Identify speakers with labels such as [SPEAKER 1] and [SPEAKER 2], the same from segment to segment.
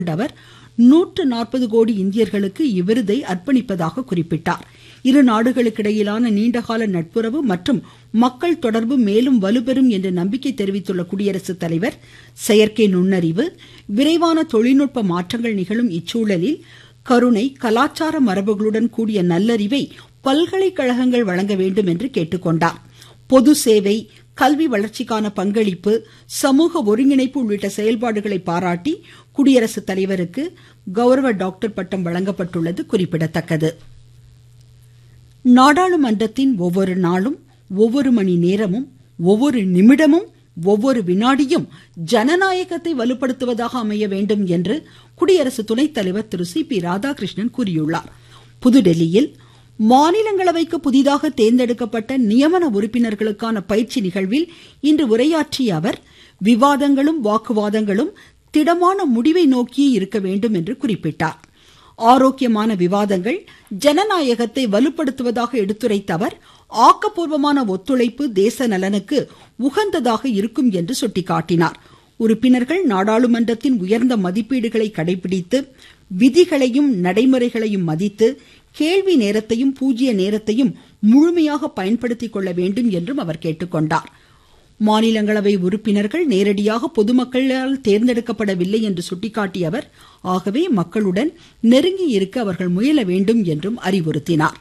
[SPEAKER 1] அவர் நூற்று நாற்பது கோடி இந்தியர்களுக்கு இவ்விருதை அர்ப்பணிப்பதாக குறிப்பிட்டார் இரு நாடுகளுக்கிடையிலான நீண்டகால நட்புறவு மற்றும் மக்கள் தொடர்பு மேலும் வலுப்பெறும் என்று நம்பிக்கை தெரிவித்துள்ள குடியரசுத் தலைவர் செயற்கை நுண்ணறிவு விரைவான தொழில்நுட்ப மாற்றங்கள் நிகழும் இச்சூழலில் கருணை கலாச்சார மரபுகளுடன் கூடிய நல்லறிவை பல்கலைக்கழகங்கள் வழங்க வேண்டும் என்று கேட்டுக்கொண்டார் பொது சேவை கல்வி வளர்ச்சிக்கான பங்களிப்பு சமூக ஒருங்கிணைப்பு உள்ளிட்ட செயல்பாடுகளை பாராட்டி குடியரசுத் தலைவருக்கு கௌரவ டாக்டர் பட்டம் வழங்கப்பட்டுள்ளது குறிப்பிடத்தக்கது நாடாளுமன்றத்தின் ஒவ்வொரு நாளும் ஒவ்வொரு மணி நேரமும் ஒவ்வொரு நிமிடமும் ஒவ்வொரு வினாடியும் ஜனநாயகத்தை வலுப்படுத்துவதாக அமைய வேண்டும் என்று குடியரசு துணைத் தலைவர் திரு சி பி ராதாகிருஷ்ணன் கூறியுள்ளார் புதுடெல்லியில் மாநிலங்களவைக்கு புதிதாக தேர்ந்தெடுக்கப்பட்ட நியமன உறுப்பினர்களுக்கான பயிற்சி நிகழ்வில் இன்று உரையாற்றிய அவர் விவாதங்களும் வாக்குவாதங்களும் திடமான முடிவை நோக்கியே இருக்க வேண்டும் என்று குறிப்பிட்டார் ஆரோக்கியமான விவாதங்கள் ஜனநாயகத்தை வலுப்படுத்துவதாக எடுத்துரைத்த அவர் ஆக்கப்பூர்வமான ஒத்துழைப்பு தேச நலனுக்கு உகந்ததாக இருக்கும் என்று சுட்டிக்காட்டினார் உறுப்பினர்கள் நாடாளுமன்றத்தின் உயர்ந்த மதிப்பீடுகளை கடைபிடித்து விதிகளையும் நடைமுறைகளையும் மதித்து கேள்வி நேரத்தையும் பூஜ்ய நேரத்தையும் முழுமையாக பயன்படுத்திக் கொள்ள வேண்டும் என்றும் அவர் கேட்டுக்கொண்டார் மாநிலங்களவை உறுப்பினர்கள் நேரடியாக பொதுமக்களால் தேர்ந்தெடுக்கப்படவில்லை என்று சுட்டிக்காட்டிய அவர் ஆகவே மக்களுடன் நெருங்கி இருக்க அவர்கள் முயல வேண்டும் என்றும் அறிவுறுத்தினார்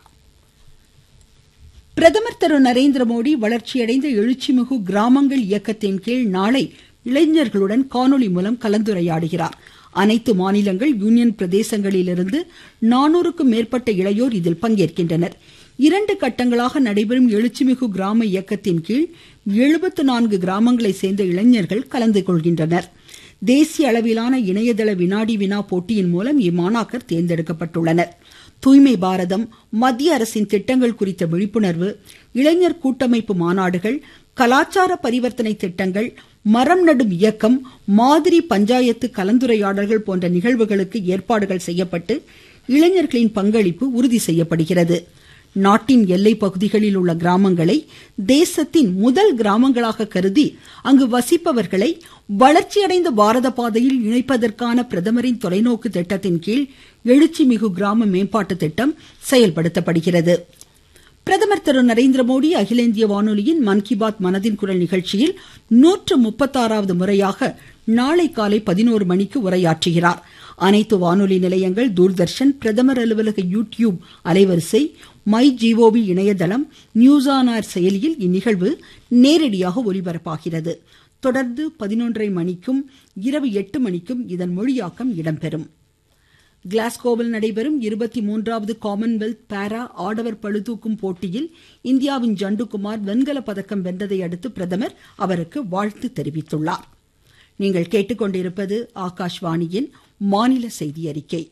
[SPEAKER 1] பிரதமர் திரு நரேந்திர மோடி வளர்ச்சியடைந்த எழுச்சிமிகு கிராமங்கள் இயக்கத்தின் கீழ் நாளை இளைஞர்களுடன் காணொலி மூலம் கலந்துரையாடுகிறார் அனைத்து மாநிலங்கள் யூனியன் பிரதேசங்களிலிருந்து நானூறுக்கும் மேற்பட்ட இளையோர் இதில் பங்கேற்கின்றனர் இரண்டு கட்டங்களாக நடைபெறும் எழுச்சிமிகு கிராம இயக்கத்தின் கீழ் எழுபத்து நான்கு கிராமங்களை சேர்ந்த இளைஞர்கள் கலந்து கொள்கின்றனர் தேசிய அளவிலான இணையதள வினாடி வினா போட்டியின் மூலம் இம்மாணாக்கர் தேர்ந்தெடுக்கப்பட்டுள்ளனர் தூய்மை பாரதம் மத்திய அரசின் திட்டங்கள் குறித்த விழிப்புணர்வு இளைஞர் கூட்டமைப்பு மாநாடுகள் கலாச்சார பரிவர்த்தனை திட்டங்கள் மரம் நடும் இயக்கம் மாதிரி பஞ்சாயத்து கலந்துரையாடல்கள் போன்ற நிகழ்வுகளுக்கு ஏற்பாடுகள் செய்யப்பட்டு இளைஞர்களின் பங்களிப்பு உறுதி செய்யப்படுகிறது நாட்டின் எல்லை பகுதிகளில் உள்ள கிராமங்களை தேசத்தின் முதல் கிராமங்களாக கருதி அங்கு வசிப்பவர்களை வளர்ச்சியடைந்த பாரத பாதையில் இணைப்பதற்கான பிரதமரின் தொலைநோக்கு திட்டத்தின் கீழ் எழுச்சிமிகு கிராம மேம்பாட்டு திட்டம் செயல்படுத்தப்படுகிறது பிரதமர் திரு நரேந்திர மோடி அகில இந்திய வானொலியின் மன் கி பாத் மனதின் குரல் நிகழ்ச்சியில் நூற்று முப்பத்தாறாவது முறையாக நாளை காலை பதினோரு மணிக்கு உரையாற்றுகிறார் அனைத்து வானொலி நிலையங்கள் தூர்தர்ஷன் பிரதமர் அலுவலக யூ டியூப் அலைவரிசை மை ஜிஓவி இணையதளம் நியூஸ் ஆன் ஏர் செயலியில் இந்நிகழ்வு நேரடியாக ஒலிபரப்பாகிறது தொடர்ந்து பதினொன்றரை மணிக்கும் இரவு எட்டு மணிக்கும் இதன் மொழியாக்கம் இடம்பெறும் கிளாஸ்கோவில் நடைபெறும் இருபத்தி மூன்றாவது காமன்வெல்த் பாரா ஆடவர் பளுதூக்கும் போட்டியில் இந்தியாவின் ஜண்டுகுமார் வெண்கல பதக்கம் வென்றதை அடுத்து பிரதமர் அவருக்கு வாழ்த்து தெரிவித்துள்ளார் நீங்கள் கேட்டுக்கொண்டிருப்பது ஆகாஷ்வாணியின் மாநில செய்தி அறிக்கை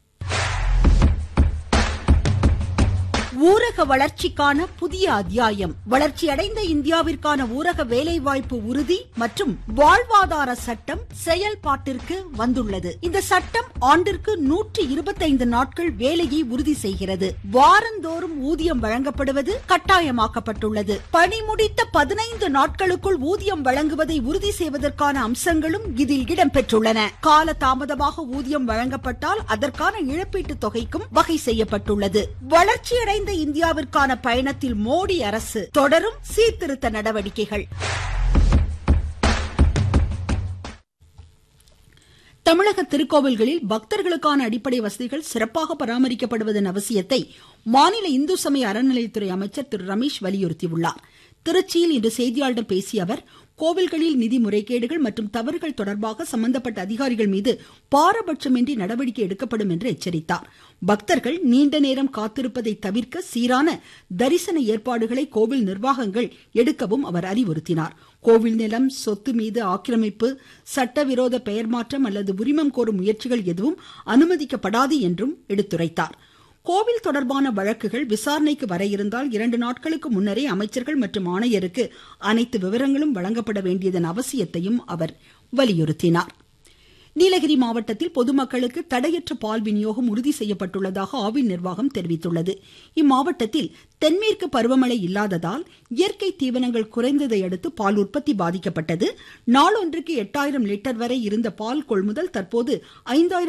[SPEAKER 1] ஊரக வளர்ச்சிக்கான புதிய அத்தியாயம் வளர்ச்சியடைந்த இந்தியாவிற்கான ஊரக வேலைவாய்ப்பு உறுதி மற்றும் வாழ்வாதார சட்டம் செயல்பாட்டிற்கு வந்துள்ளது இந்த சட்டம் ஆண்டிற்கு நூற்றி இருபத்தைந்து நாட்கள் வேலையை உறுதி செய்கிறது வாரந்தோறும் ஊதியம் வழங்கப்படுவது கட்டாயமாக்கப்பட்டுள்ளது பணி முடித்த பதினைந்து நாட்களுக்குள் ஊதியம் வழங்குவதை உறுதி செய்வதற்கான அம்சங்களும் இதில் இடம்பெற்றுள்ளன கால தாமதமாக ஊதியம் வழங்கப்பட்டால் அதற்கான இழப்பீட்டு தொகைக்கும் வகை செய்யப்பட்டுள்ளது வளர்ச்சியடைந்த வளர்ந்த இந்தியாவிற்கான பயணத்தில் மோடி அரசு தொடரும் சீர்திருத்த நடவடிக்கைகள் தமிழக திருக்கோவில்களில் பக்தர்களுக்கான அடிப்படை வசதிகள் சிறப்பாக பராமரிக்கப்படுவதன் அவசியத்தை மாநில இந்து சமய அறநிலையத்துறை அமைச்சர் திரு ரமேஷ் வலியுறுத்தியுள்ளார் திருச்சியில் இன்று செய்தியாளர்களிடம் பேசிய அவர் கோவில்களில் நிதி முறைகேடுகள் மற்றும் தவறுகள் தொடர்பாக சம்பந்தப்பட்ட அதிகாரிகள் மீது பாரபட்சமின்றி நடவடிக்கை எடுக்கப்படும் என்று எச்சரித்தார் பக்தர்கள் நீண்ட நேரம் காத்திருப்பதை தவிர்க்க சீரான தரிசன ஏற்பாடுகளை கோவில் நிர்வாகங்கள் எடுக்கவும் அவர் அறிவுறுத்தினார் கோவில் நிலம் சொத்து மீது ஆக்கிரமிப்பு சட்டவிரோத பெயர் மாற்றம் அல்லது உரிமம் கோரும் முயற்சிகள் எதுவும் அனுமதிக்கப்படாது என்றும் எடுத்துரைத்தார் கோவில் தொடர்பான வழக்குகள் விசாரணைக்கு வர இருந்தால் இரண்டு நாட்களுக்கு முன்னரே அமைச்சர்கள் மற்றும் ஆணையருக்கு அனைத்து விவரங்களும் வழங்கப்பட வேண்டியதன் அவசியத்தையும் அவர் வலியுறுத்தினார் நீலகிரி மாவட்டத்தில் பொதுமக்களுக்கு தடையற்ற பால் விநியோகம் உறுதி செய்யப்பட்டுள்ளதாக ஆவின் நிர்வாகம் தெரிவித்துள்ளது இம்மாவட்டத்தில் தென்மேற்கு பருவமழை இல்லாததால் இயற்கை தீவனங்கள் குறைந்ததை அடுத்து பால் உற்பத்தி பாதிக்கப்பட்டது நாளொன்றுக்கு எட்டாயிரம் லிட்டர் வரை இருந்த பால் கொள்முதல் தற்போது ஐந்தாயிரம்